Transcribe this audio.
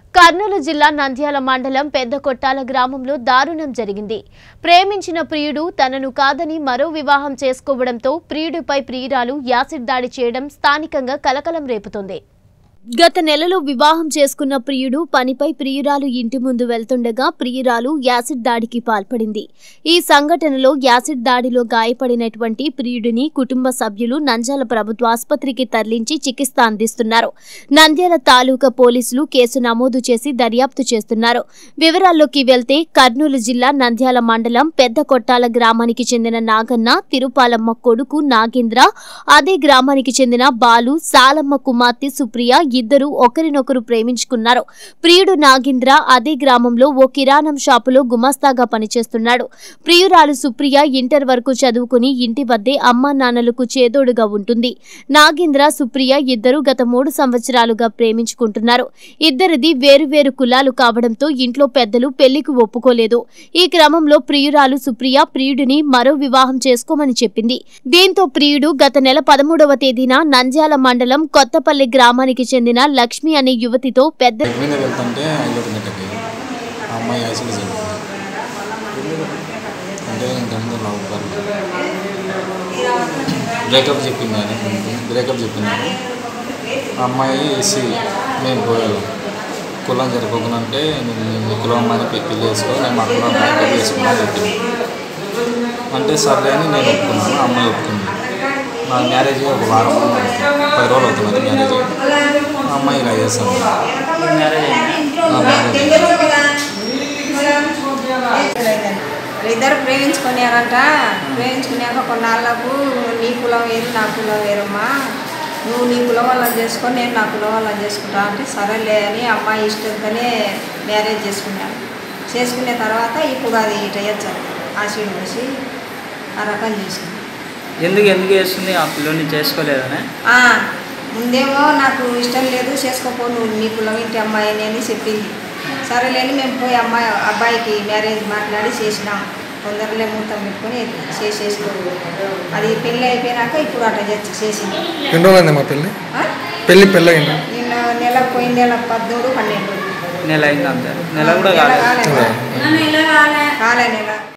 కర్నూలు జిల్లా నంద్యాల మండలం పెద్ద కొట్టాల గ్రామంలో దారుణం జరిగింది ప్రేమించిన ప్రియుడు తనను కాదని మరో వివాహం చేసుకోవడంతో ప్రియుడిపై ప్రియురాలు యాసిడ్ దాడి చేయడం స్థానికంగా కలకలం రేపుతోంది గత నెలలో వివాహం చేసుకున్న ప్రియుడు పనిపై ప్రియురాలు ఇంటి ముందు వెళ్తుండగా ప్రియురాలు యాసిడ్ దాడికి పాల్పడింది ఈ సంఘటనలో యాసిడ్ దాడిలో గాయపడినటువంటి ప్రియుడిని కుటుంబ సభ్యులు నంద్యాల ప్రభుత్వ ఆసుపత్రికి తరలించి చికిత్స అందిస్తున్నారు నంద్యాల తాలూకా పోలీసులు కేసు నమోదు చేసి దర్యాప్తు చేస్తున్నారు వివరాల్లోకి వెళ్తే కర్నూలు జిల్లా నంద్యాల మండలం పెద్ద కొట్టాల గ్రామానికి చెందిన నాగన్న తిరుపాలమ్మ కొడుకు నాగేంద్ర అదే గ్రామానికి చెందిన బాలు సాలమ్మ కుమార్తె సుప్రియ ఇద్దరు ఒకరినొకరు ప్రేమించుకున్నారు ప్రియుడు నాగేంద్ర అదే గ్రామంలో ఓ కిరాణం షాపులో గుమస్తాగా పనిచేస్తున్నాడు ప్రియురాలు సుప్రియ ఇంటర్ వరకు చదువుకుని ఇంటి వద్దే అమ్మా నాన్నలకు చేదోడుగా ఉంటుంది నాగేంద్ర సుప్రియ ఇద్దరు గత మూడు సంవత్సరాలుగా ప్రేమించుకుంటున్నారు ఇద్దరిది వేరువేరు కులాలు కావడంతో ఇంట్లో పెద్దలు పెళ్లికి ఒప్పుకోలేదు ఈ క్రమంలో ప్రియురాలు సుప్రియ ప్రియుడిని మరో వివాహం చేసుకోమని చెప్పింది దీంతో ప్రియుడు గత నెల పదమూడవ తేదీన నంద్యాల మండలం కొత్తపల్లి గ్రామానికి చెందిన లక్ష్మి అనే యువతితో పెద్ద బైక్ మీద వెళ్తుంటే ఐలోటి గంటకి ఆ అమ్మాయి యాక్సిడెంట్ జరిగింది అంటే ఇంతకుముందు లవ్ బ్రేకప్ చెప్పింది అని బ్రేకప్ చెప్పింది అని. ఆ అమ్మాయి ఎస్సీ మేము పోయాము కులం జరగకుండా అంటే నేను మీ కులం అమ్మాయిని పె- పెళ్లి చేసుకో నేను మా కులం అమ్మాయిని పెళ్లి చేసుకున్నా చెప్పింది అంటే సర్లే అని నేను ఒప్పుకున్నాను ఆ అమ్మాయి ఒప్పుకుంది నా మ్యారేజ్ ఒక వారం పది రోజులు అవుతున్నది మ్యారేజ్ ఆ అమ్మాయి ఇలా చేస్తాను ఇద్దరు ప్రేమించుకున్నారంట ప్రేమించుకున్నాక కొన్నాళ్ళకు నీ కులం వేరు నా కులం వేరమ్మా నువ్వు నీ కులం వాళ్ళని చేసుకొని నేను నా కులం వాళ్ళని చేసుకుంటా అంటే సరేలే అని అమ్మాయి ఇష్టంతోనే మ్యారేజ్ చేసుకున్నాను చేసుకున్న తర్వాత ఇప్పుడు అది ఇట వచ్చారు ఆశీడు పోసి ఆ రకం చేసింది ఎందుకు ఎందుకు చేస్తుంది ఆ పిల్లని చేసుకోలేదనే ఆ, ముందేమో నాకు ఇష్టం లేదు చేసుకోపో నువ్వు నీ కులం ఇంటి అమ్మాయి అని చెప్పింది సరేలేని మేము పోయి అమ్మాయి అబ్బాయికి మ్యారేజ్ మాట్లాడి చేసినాం తొందరలే ముహూర్తం పెట్టుకొని చేసేసుకో అది పెళ్ళి అయిపోయినాక ఇప్పుడు అట్లా చేసి- చేసింది ఎన్ని రోజులైంది మా పెళ్ళి ఆ? పెళ్ళి పెళ్ళి అయింది నిన్న నెల పోయిన నెల పద్మూడు పన్నెండు నెల అయింది అంతే నెల కూడా నెల కాలేదు కాలే కాలే నెల